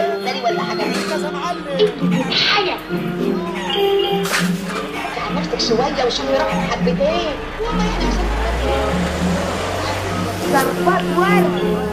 روزاري ولا حاجه من كذا معلم حاجه عن نفسك شويه وشوفي روحك حبتين والله انا مش ظرفات ورد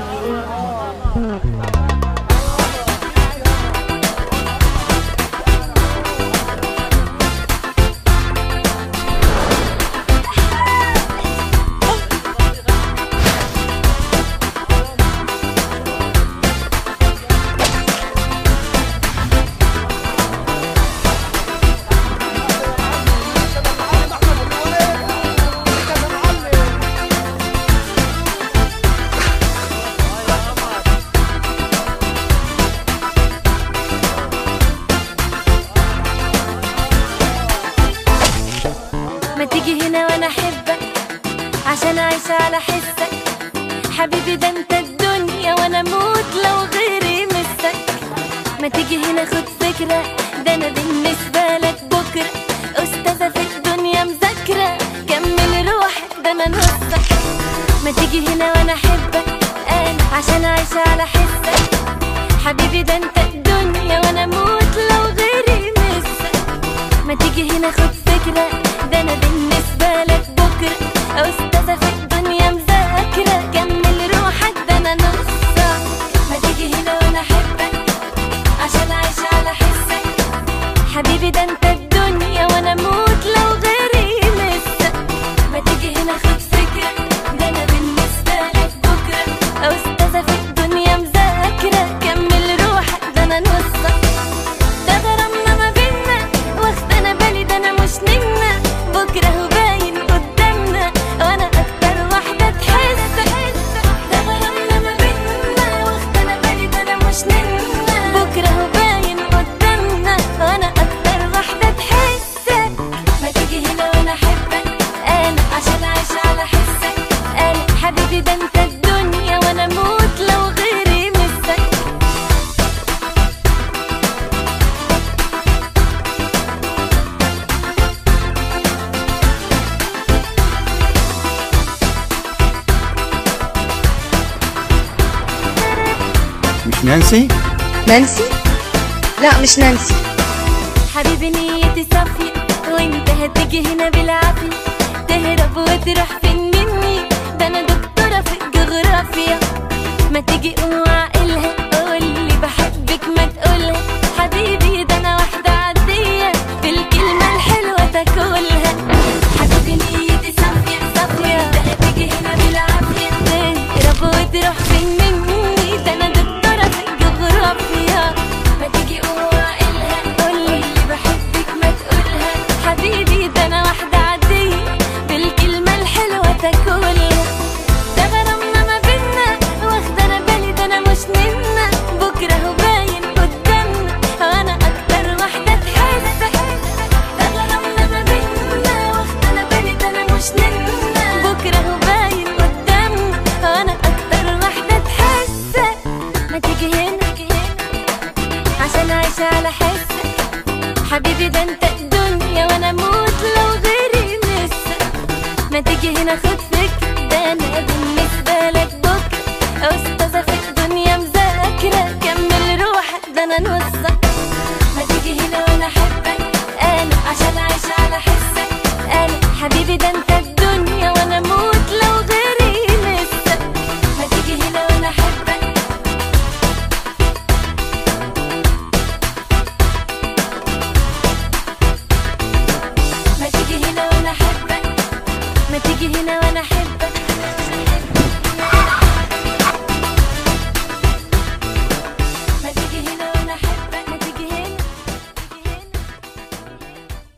كذا معلم ما تيجي هنا وانا احبك عشان اعيش على حسك حبيبي ده انت الدنيا وانا اموت لو غيري مسك ما تيجي هنا خد فكرة ده انا بالنسبة لك بكرة استاذة في الدنيا مذاكرة كمل روحك ده انا نصك ما تيجي هنا وانا احبك انا عشان اعيش على حسك حبيبي ده انت الدنيا وانا اموت لو غيري مسك ما تيجي هنا خد فكرة ده أنا بالنسبة لك بكرة أستاذة في الدنيا مذاكرة كمل روحك ده أنا نصك ما تيجي هنا وأنا أحبك عشان أعيش على حسك حبيبي ده أنت الدنيا وأنا أموت لو غيري مسك ما تيجي هنا خد فكرة ده أنا بالنسبة لك بكرة أستاذة في الدنيا مذاكرة كمل روحك ده أنا نصك ده غرامنا ما بينا واخد انا بالي ده انا مش نمنا بكره هو باين قدامنا وانا اكتر واحده تحس ده غرامنا ما بينا واخد انا بالي ده انا مش نمنا بكره هو باين قدامنا وانا اكتر واحده تحس ما تيجي هنا وانا احبك انا عشان اعيش على حسك انا حبيبي ده انت الدنيا وانا اموت لو غيري مسك مش نانسي؟ نانسي لا مش نانسي حبيبي نيتي صافية وانت هتيجي هنا بالعافية تهرب وتروح فين مني ده انا دكتورة في الجغرافيا ما تيجي قوم عقلها قولي بحبك ما تقولها حبيبي ده انا واحدة عادية بالكلمة الحلوة تاكلها حبيبي نيتي صافية صافية انت هتيجي هنا بالعافية تهرب وتروح فين مني ده انا دكتورة في الجغرافيا ما تيجي قوم عقلها قولي بحبك ما تقولها حبيبي ده انا واحدة عادية بالكلمة الحلوة تاكلها ده غرامنا ما بينا واخدة انا بالي ده انا مش منا بكرة هو باين قدامنا وانا اكتر واحدة تحس ده غرامنا ما بينا واخدة انا بالي ده انا مش منا بكرة هو باين قدامنا وانا اكتر واحدة تحس ما تيجي هنا عشان اعيش على حسك حبيبي ده انت الدنيا وانا اموت لو غيري مسك ما تيجي هنا خد فكرة ده انا بالنسبة لك بكرة استاذة في الدنيا مذاكرة كمل روحك ده انا نصك ما تيجي هنا وانا احبك انا عشان اعيش على حسك انا حبيبي ده انت الدنيا وانا اموت لو غيري مسك ما تيجي هنا وانا احبك ما تيجي هنا وانا احبك ما تيجي هنا وانا احبك ما تيجي هنا وانا احبك ما تيجي هنا تيجي هنا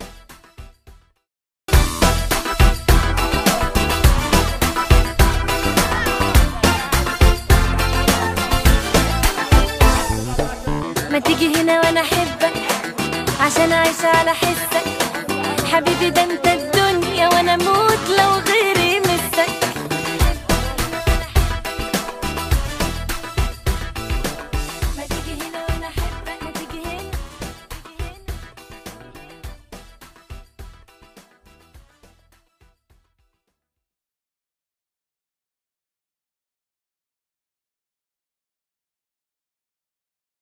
ما تيجي هنا وانا احبك عشان اعيش على حسك حبيبي ده انت الدنيا وانا اموت لو غير